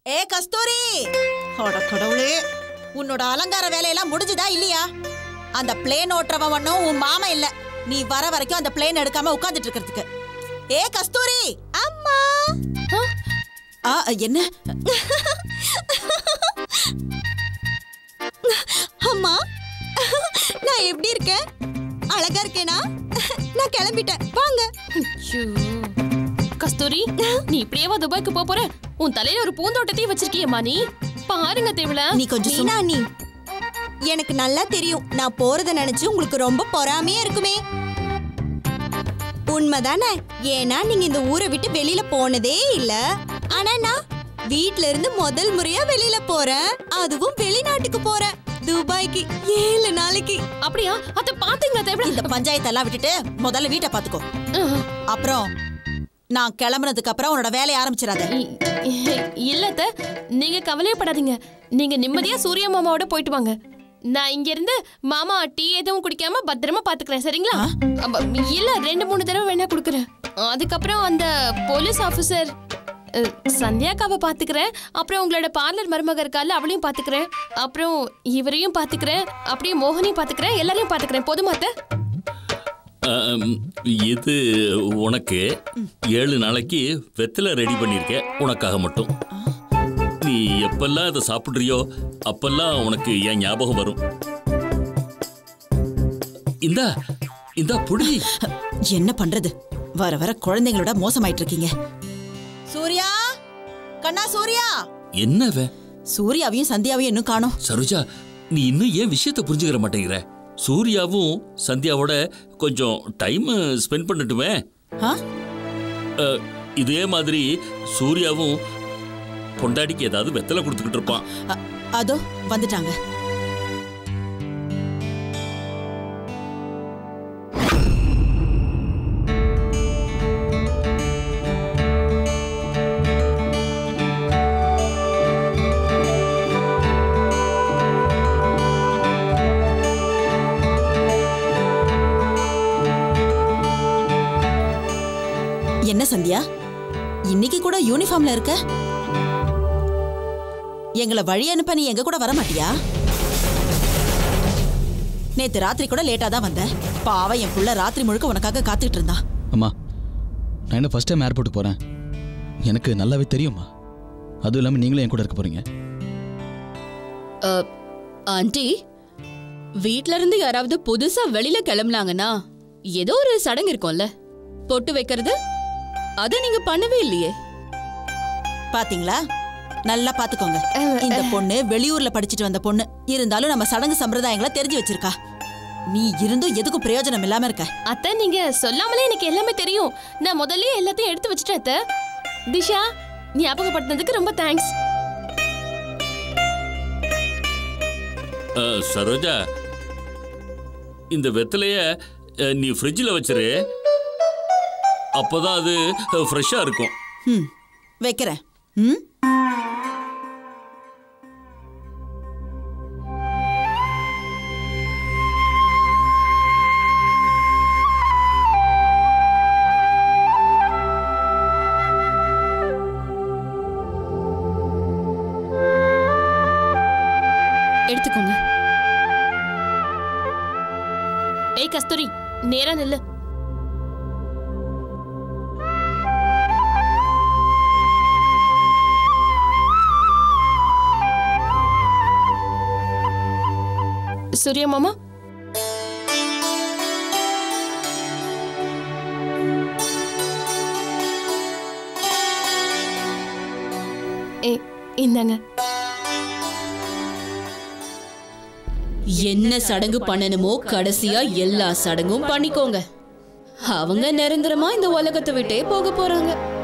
ஏ கஸ்தூரி அட கடவுளே உன்னோட அலங்கார வேலையெல்லாம் முடிஞ்சுதா இல்லையா அந்த பிளேன் ஓட்டுறவன் ஒன்னும் உன் மாமா இல்ல நீ வர வரைக்கும் அந்த பிளேன் எடுக்காம உட்கார்ந்துட்டு இருக்கிறதுக்கு ஏ கஸ்தூரி அம்மா ஆ என்ன அம்மா நான் எப்படி இருக்கேன் அழகா இருக்கேனா நான் கிளம்பிட்டேன் வாங்க ஐயோ. கஸ்தூரி நீ இப்படியேவா துபாய்க்கு போப் போற உன் தலையில ஒரு பூந்தோட்டத்தையும் வச்சிருக்கியம்மா நீ பாருங்க தேவல நீ கொஞ்சம் சும்மா மீனா நீ எனக்கு நல்லா தெரியும் நான் போறத நினைச்சு உங்களுக்கு ரொம்ப பொறாமையா இருக்குமே உண்மைதானே ஏன்னா நீங்க இந்த ஊரை விட்டு வெளியில போனதே இல்ல ஆனா நான் வீட்ல இருந்து முதல் முறையா வெளியில போறேன் அதுவும் வெளிநாட்டுக்கு போறேன் துபாய்க்கு ஏழு நாளைக்கு அப்படியா அத பாத்தீங்களா தேவல இந்த பஞ்சாயத்தெல்லாம் விட்டுட்டு முதல்ல வீட்டை பாத்துக்கோ அப்புறம் நான் கிளம்புனதுக்கு அப்புறம் உன்னோட வேலையை ஆரம்பிச்சிடாத இல்ல அத்தை, நீங்க கவலையப்படாதீங்க நீங்க நிம்மதியா சூர்யா மாமாவோட போயிட்டு வாங்க நான் இங்க இருந்து மாமா டீ எதுவும் குடிக்காம பத்திரமா பாத்துக்கிறேன் சரிங்களா அப்ப, இல்ல ரெண்டு மூணு தடவை வேணா குடுக்குறேன் அதுக்கப்புறம் அந்த போலீஸ் ஆபீசர் அஹ், சந்தியாக்காவை பாத்துக்கிறேன் அப்புறம் உங்களோட பார்லர் மருமக இருக்கால அவளையும் பாத்துக்கிறேன் அப்புறம் இவரையும் பாத்துக்கிறேன் அப்படியே மோகனையும் பாத்துக்கிறேன் எல்லாரையும் பாத்துக்கிறேன் போதுமா அத்தை? ஆம், இது உனக்கு ஏழு நாளைக்கு வெத்தலை ரெடி பண்ணியிருக்கேன் உனக்காக மட்டும் நீ எப்பெல்லாம் இதை சாப்பிட்றியோ அப்பெல்லாம் உனக்கு என் ஞாபகம் வரும் இந்தா இந்தா புடி என்ன பண்றது வர வர குழந்தைங்களோட மோசமாயிட்டு இருக்கீங்க சூர்யா கண்ணா சூர்யா என்னவ சூர்யாவையும் சந்தியாவையும் இன்னும் காணோம் சரோஜா நீ இன்னும் ஏன் விஷயத்தை புரிஞ்சுக்கிற மாட்டேங்கிற சூர்யாவும் சந்தியாவோட கொஞ்சம் டைம் ஸ்பெண்ட் பண்ணட்டுமே ஆ? அஹ், இதே மாதிரி சூர்யாவும் பொண்டாடிக்கு ஏதாவது வெத்தலை கொடுத்துக்கிட்டு இருப்பான் அ- அதோ வந்துட்டாங்க என்ன சந்தியா இன்னைக்கு கூட யூனிஃபார்ம்ல இருக்க எங்களை வழி அனுப்ப நீ எங்க கூட வர மாட்டியா நேத்து ராத்திரி கூட லேட்டா தான் வந்த பாவம் என் புள்ள ராத்திரி முழுக்க உனக்காக காத்துட்டு இருந்தான் அம்மா நான் என்ன ஃபஸ்ட் டைம் ஏர்போர்ட்டுக்கு போகிறேன் எனக்கு நல்லாவே தெரியும்மா அதுவும் இல்லாமல் நீங்களும் என் கூட இருக்க போகிறீங்க ஆண்டி வீட்ல இருந்து யாராவது புதுசா வெளியில கிளம்புனாங்கன்னா ஏதோ ஒரு சடங்கு இருக்கும்ல பொட்டு வைக்கிறது அத நீங்க பண்ணவே இல்லையே பாத்தீங்களா நல்லா பாத்துக்கோங்க இந்த பொண்ணு வெளியூர்ல படிச்சிட்டு வந்த பொண்ணு இருந்தாலும் நம்ம சடங்கு சம்பிரதாயங்களை தெரிஞ்சு வச்சிருக்கா நீ இருந்தும் எதுக்கும் பிரயோஜனம் இல்லாம இருக்க அத்தை நீங்க சொல்லாமலே எனக்கு எல்லாமே தெரியும் நான் முதல்லயே எல்லாத்தையும் எடுத்து வச்சுட்டேன் அத்தை திஷா ஞாபகப்படுத்தினதுக்கு ரொம்ப தேங்க்ஸ் அஹ், சரோஜா இந்த வெத்தலைய அஹ், நீ ஃப்ரிட்ஜில் வச்சிரு அப்போதான் அது ஃப்ரெஷ்ஷாக இருக்கும் ம் வைக்கிறேன் ம் எடுத்துக்கோங்க ஏய் கஸ்தூரி நேரா நில்லு சூர்யா மாமா ஏ இந்தாங்க என்ன சடங்கு பண்ணணுமோ கடைசியா எல்லா சடங்கும் பண்ணிக்கோங்க அவங்க நிரந்தரமா இந்த உலகத்தை விட்டே போக போறாங்க